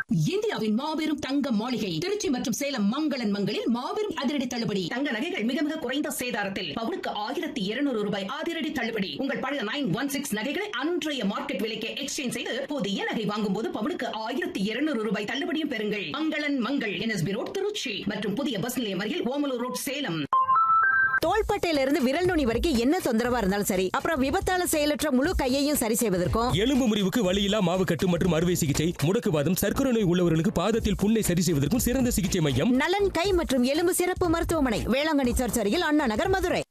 இந்தியாவின் மாபெரும் தங்க மாளிகை திருச்சி மற்றும் சேலம் மங்களன் மங்களில் மாபெரும் அதிரடி தள்ளுபடி தங்க நகைகள் மிக மிக குறைந்த சேதாரத்தில் பவுனுக்கு ஆயிரத்தி இருநூறு ரூபாய் அதிரடி தள்ளுபடி உங்கள் பழைய நைன் ஒன் சிக்ஸ் நகைகளை அன்றைய மார்க்கெட் விலைக்கு எக்ஸ்சேஞ்ச் செய்து புதிய நகை வாங்கும் போது பவுனுக்கு ஆயிரத்தி இருநூறு ரூபாய் தள்ளுபடியும் பெறுங்கள் மங்களன் மங்கள் என்எஸ்பி ரோட் திருச்சி மற்றும் புதிய பஸ் நிலையம் அருகில் ஓமலூர் ரோட் சேலம் தோள்பட்டையில இருந்து விரல் நுனி வரைக்கும் என்ன தொந்தரவா இருந்தாலும் சரி அப்புறம் விபத்தால செயலற்ற முழு கையையும் சரி செய்வதற்கும் எலும்பு முறிவுக்கு வலியில்லா மாவு கட்டு மற்றும் அறுவை சிகிச்சை முடக்குவாதம் சர்க்கரை நோய் உள்ளவர்களுக்கு பாதத்தில் புண்ணை சரி செய்வதற்கும் சிறந்த சிகிச்சை மையம் நலன் கை மற்றும் எலும்பு சிறப்பு மருத்துவமனை வேளாங்கண்ணி சர்ச் அருகில் அண்ணா நகர் மதுரை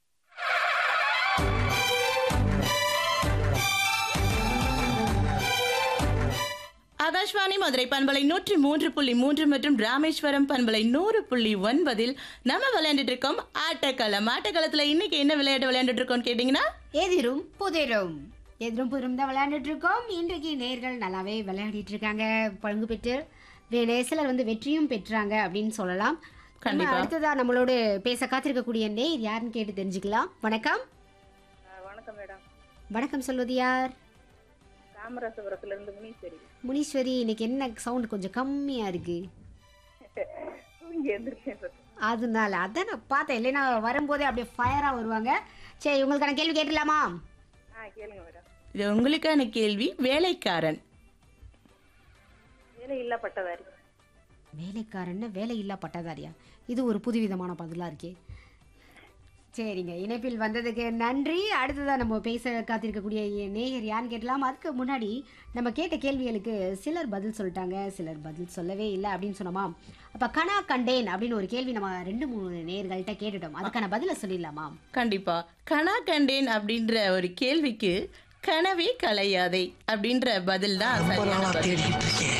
ஆகாஷ்வாணி மதுரை பண்பலை நூற்றி மூன்று புள்ளி மூன்று மற்றும் ராமேஸ்வரம் பண்பலை நூறு புள்ளி ஒன்பதில் நம்ம விளையாண்டுட்டு இருக்கோம் ஆட்டக்களம் ஆட்டக்களத்துல இன்னைக்கு என்ன விளையாட்டு விளையாண்டுட்டு இருக்கோம்னு கேட்டீங்கன்னா எதிரும் புதிரும் எதிரும் புதிரும் தான் விளையாண்டுட்டு இருக்கோம் இன்றைக்கு நேர்கள் நல்லாவே விளையாடிட்டு இருக்காங்க பங்கு பெற்று வே- சிலர் வந்து வெற்றியும் பெற்றாங்க அப்படின்னு சொல்லலாம் கண்டிப்பா. நம்ம அடுத்ததா நம்மளோடு பேச காத்திருக்கக்கூடிய நேர் யாருன்னு கேட்டு தெரிஞ்சுக்கலாம் வணக்கம் வணக்கம் மேடம் வணக்கம் சொல்வது யார் காமராசபுரத்துல இருந்து முனீஸ்வரி முனீஸ்வரி இன்னைக்கு என்ன சவுண்ட் கொஞ்சம் கம்மியா இருக்கு தூங்கி எந்திரிச்சேன் சார் அதனால அதான் நான் பார்த்தேன் இல்லைன்னா வரும்போதே அப்படியே ஃபயரா வருவாங்க சரி உங்களுக்கான கேள்வி கேட்டுலாமா ஆ கேளுங்க மேடம் இது உங்களுக்கான கேள்வி வேலைக்காரன் வேலை இல்லா பட்டதாரி வேலைக்காரன்னு வேலை இல்லா பட்டதாரியா இது ஒரு புதுவிதமான பதிலா இருக்கே சரிங்க இணைப்பில் வந்ததுக்கு நன்றி அடுத்ததான் நம்ம பேச காத்திருக்கக்கூடிய நேயர் யான்னு கேட்டலாம் அதுக்கு முன்னாடி நம்ம கேட்ட கேள்விகளுக்கு சிலர் பதில் சொல்லிட்டாங்க சிலர் பதில் சொல்லவே இல்லை அப்படின்னு சொன்னோமா அப்போ கனா கண்டேன் அப்படின்னு ஒரு கேள்வி நம்ம ரெண்டு மூணு நேயர்கள்ட்ட கேட்டுட்டோம் அதுக்கான பதிலை சொல்லிடலாமா கண்டிப்பா கனா கண்டேன் அப்படின்ற ஒரு கேள்விக்கு கனவே கலையாதே அப்படின்ற பதில் தான் சரியான பதில்